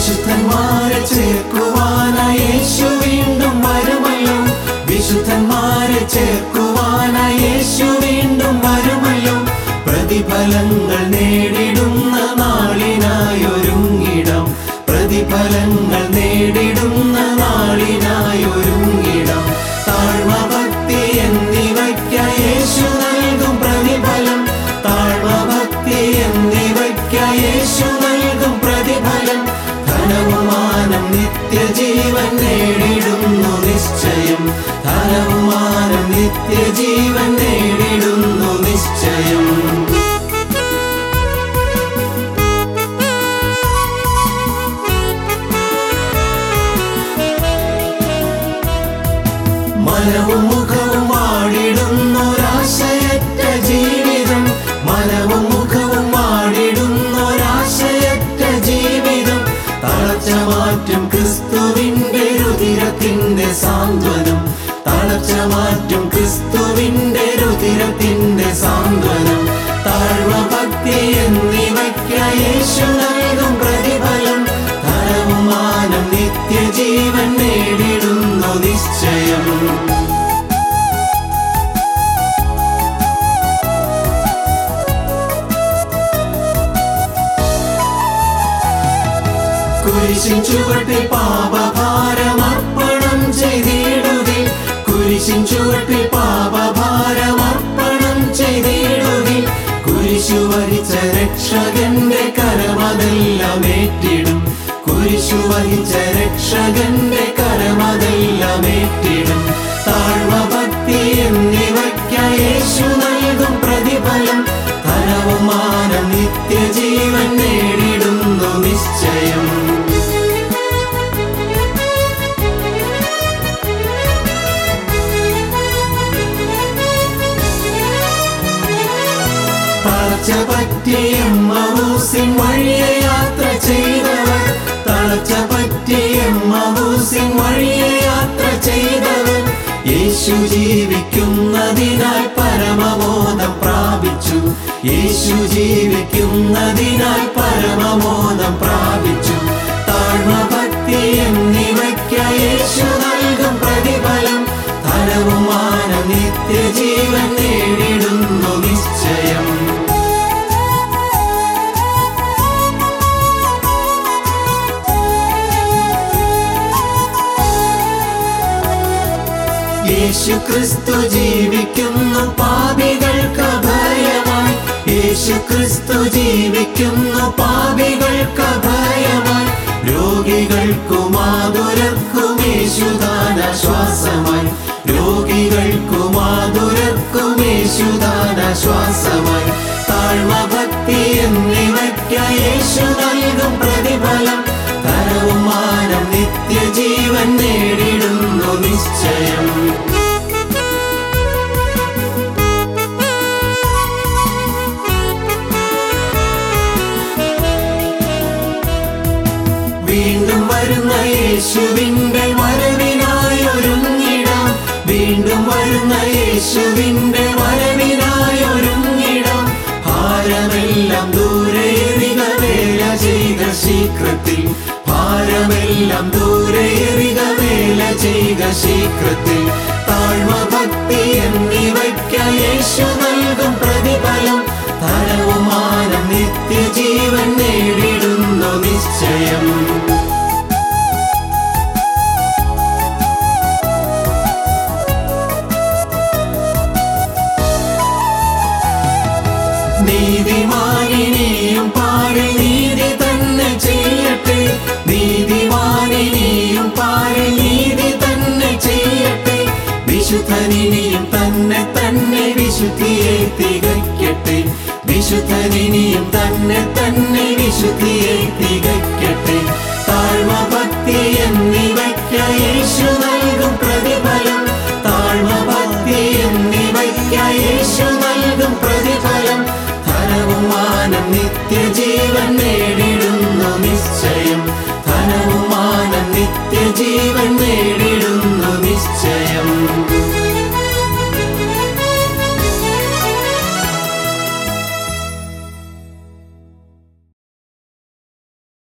വിശുദ്ധന്മാരെ ചേർക്കുവാനായി യേശു വീണ്ടും വരുമല്ലോ വിശുദ്ധന്മാരെ ചേർക്കുവാനായി യേശു വീണ്ടും വരുമല്ലോ പ്രതിഫലങ്ങൾ നേടിടുന്ന നാളിനായൊരുങ്ങിടാം പ്രതിഫലങ്ങൾ നേടിടുന്ന നാളിനായൊരുങ്ങിടാം താഴ്മ ഭക്തി എന്നിവയ്ക്കായി യേശു നൽകും പ്രതിഫലം താഴ്മ ഭക്തി എന്നിവയ്ക്കായി യേശു നൽകും പ്രതിഫലം ധനവുമാനം നിത്യജീവൻ നേടിടുന്നു നിശ്ചയം ധനവുമാനം നിത്യജീവൻ നേടിടുന്നു നിശ്ചയം മനവും മുഖവും വാടിടുന്നൊരാശയറ്റ ജീവിതം മനവും മുഖവും വാടിടുന്നൊരാശയറ്റ ജീവിതം തളർച്ച മാറ്റും ക്രിസ്തുവിന്റെ രുതിരത്തിന്റെ സാന്ത്വനം തളർച്ച മാറ്റും ക്രിസ്തുവിന്റെ രുതിരത്തിന്റെ സാന്ത്വനം താഴ്വ ഭക്തി എന്നിവയ്ക്കായി യേശു നൽകും പ്രതിഫലം ധനവും മാനം നിത്യജീവൻ നേടിടുന്നു നിശ്ചയം കുരിശിൻ ചുവട്ടിൽ പാപഭാരമർപ്പണം ചെയ്തിടുകി കുരിശിൻ ചുവട്ടിൽ പാപഭാരമർപ്പണം ചെയ്തിടുകി കുരിശു വഹിച്ച രക്ഷകന്റെ കരമതെല്ലാം ഏറ്റിടും കുരിശു വഹിച്ച രക്ഷകന്റെ കരമതെല്ലാം ഏറ്റിടും താഴ്മ ഭക്തി എന്നിവയ്ക്കായി യേശു നൽകും പ്രതിഫലം ധനവും മാനം നിത്യജീവൻ നേടിടുന്നു നിശ്ചയം തളർച്ച പറ്റിയ മഹൂസിൻ വഴിയെ യാത്ര ചെയ്തവർ തളർച്ച പറ്റിയ മഹൂസിൻ വഴിയെ യാത്ര ചെയ്തവർ യേശു ജീവിക്കുന്നതിനാൽ പരമബോധം പ്രാപിച്ചു യേശു ജീവിക്കുന്നതിനാൽ പരമബോധം പ്രാപിച്ചു താഴ്മ ഭക്തി എന്നിവയ്ക്കായി യേശു നൽകും പ്രതിഫലം ധനവും മാന നിത്യജീവൻ നേടിടുന്നു നിശ്ചയം യേശു ക്രിസ്തു ജീവിക്കുന്നു പാപികൾക്ക് അഭയമായി യേശു ക്രിസ്തു ജീവിക്കുന്നു പാപികൾക്ക് അഭയമായി രോഗികൾക്കും ആതുരർക്കും യേശുദാന ശ്വാസമായി രോഗികൾക്കും ആതുരർക്കും യേശുദാന ശ്വാസമായി താഴ്മ ഭക്തി എന്നിവയ്ക്കായി യേശു നൽകും പ്രതിഫലം ധനവും മാനം നിത്യജീവൻ നേടിടുന്നു നിശ്ചയം വീണ്ടും വരുന്ന യേശുവിന്റെ വരവിനായി ഒരുങ്ങിടാം വീണ്ടും വരുന്ന യേശുവിന്റെ വരവിനായി ഒരുങ്ങിടാം ഭാരമെല്ലാം ദൂരെ എറിക വേല ചെയ്ത ശീഘ്രത്തിൽ ഭാരമെല്ലാം ദൂരെ എറിക വേല ചെയ്ത ശീഘ്രത്തിൽ താഴ്മ ഭക്തി എന്നിവയ്ക്കായി യേശു നൽകും പ്രതിഫലം ധനവും മാനം നിത്യജീവൻ നേടിടുന്നു നിശ്ചയം നീതിമാനിനെയും പാടി നീതി തന്നെ ചെയ്യട്ടെ നീതിമാനിനെയും പാടി നീതി തന്നെ ചെയ്യട്ടെ വിശുദ്ധനിനിയും തന്നെ തന്നെ വിശുദ്ധിയെ തികയ്ക്കട്ടെ വിശുദ്ധനിനിയും തന്നെ തന്നെ വിശുദ്ധി